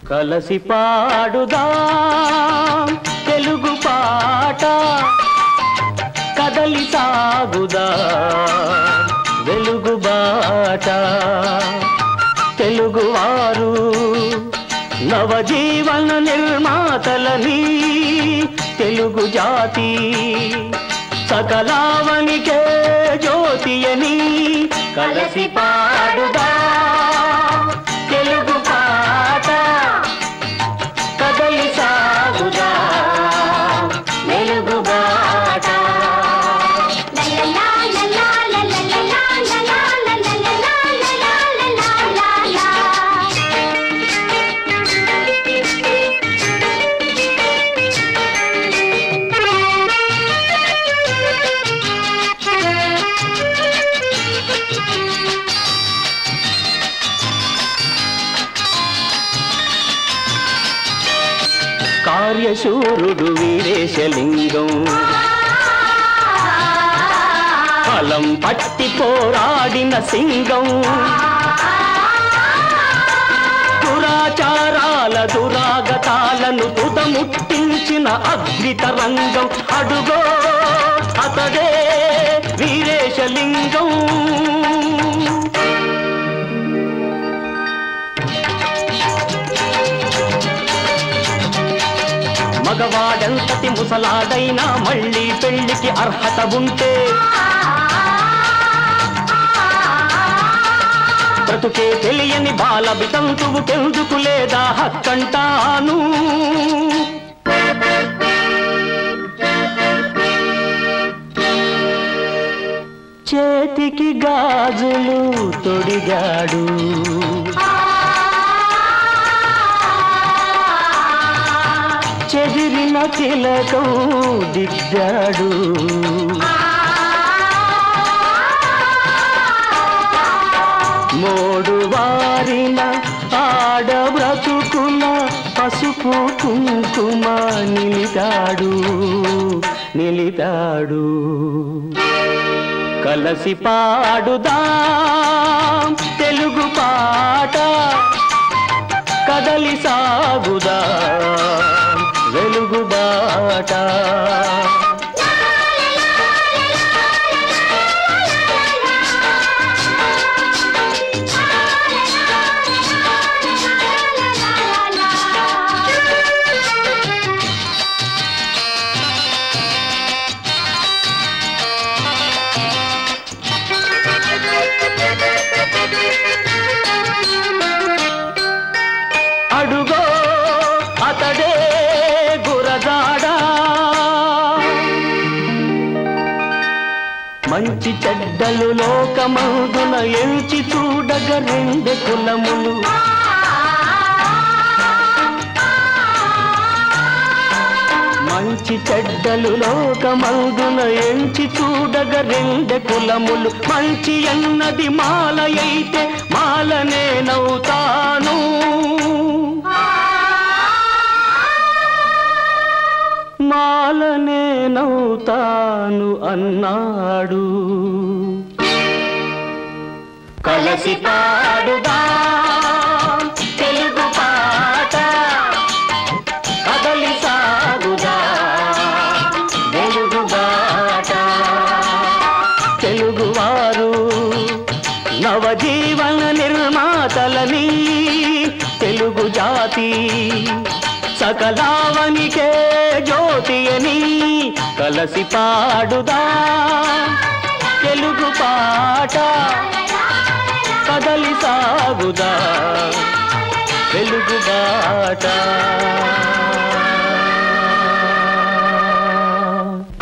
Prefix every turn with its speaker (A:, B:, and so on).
A: కలసి పాడుదాం తెలుగు పాట కదలి సాగుదా వెలుగు బాట తెలుగువారు నవజీవన నిర్మాతలని తెలుగు జాతి సకలావనికే జ్యోతియని కలసి పాడుదా తెలుగు పాట కదలి సాగుదా వెలుగు బాట కార్యశూరుడు వీరేశలింగం ఫలం పట్టి పోరాడిన సింగం దురాచారాల దురాగతాలను తుదముట్టించిన అగ్నితరంగం అడుగో అతడే వీరేశలింగం మగవాడెంతటి ముసలాడైనా మళ్ళీ పెళ్లికి అర్హత ఉంటే బ్రతుకే తెలియని బాల బితంతువు కెందుకు లేదా హక్కంటాను చేతికి గాజులు తొడిగాడు చెదిరిన తిలకం దిద్దాడు మోడు వారిన ఆడ బ్రతుకుల పసుపు కుంకుమ నిలితాడు నిలితాడు కలసి పాడుదాం తెలుగు పాట కదలి సాగుదా వెలుగు బాట అడుగో అతడే గురజాడా మంచి చెడ్డలు లోకమందున ఎంచి చూడగ రెండె కులములు మంచి చెడ్డలు లోకమందున ఎంచి చూడగ రెండె కులములు మంచి అన్నది మాల అయితే మాలనే నవ్వుతాను మాలనే నవ్వుతాను అన్నాడు కలసి పాడుదా తెలుగు పాట కదలి సాగుదా వెలుగు బాట తెలుగువారు నవజీవన నిర్మాతలని తెలుగు జాతి సకలావనికే జ్యోతి అని కలసి పాడుదా తెలుగు పాట కదలి సాగుదా వెలుగు బాట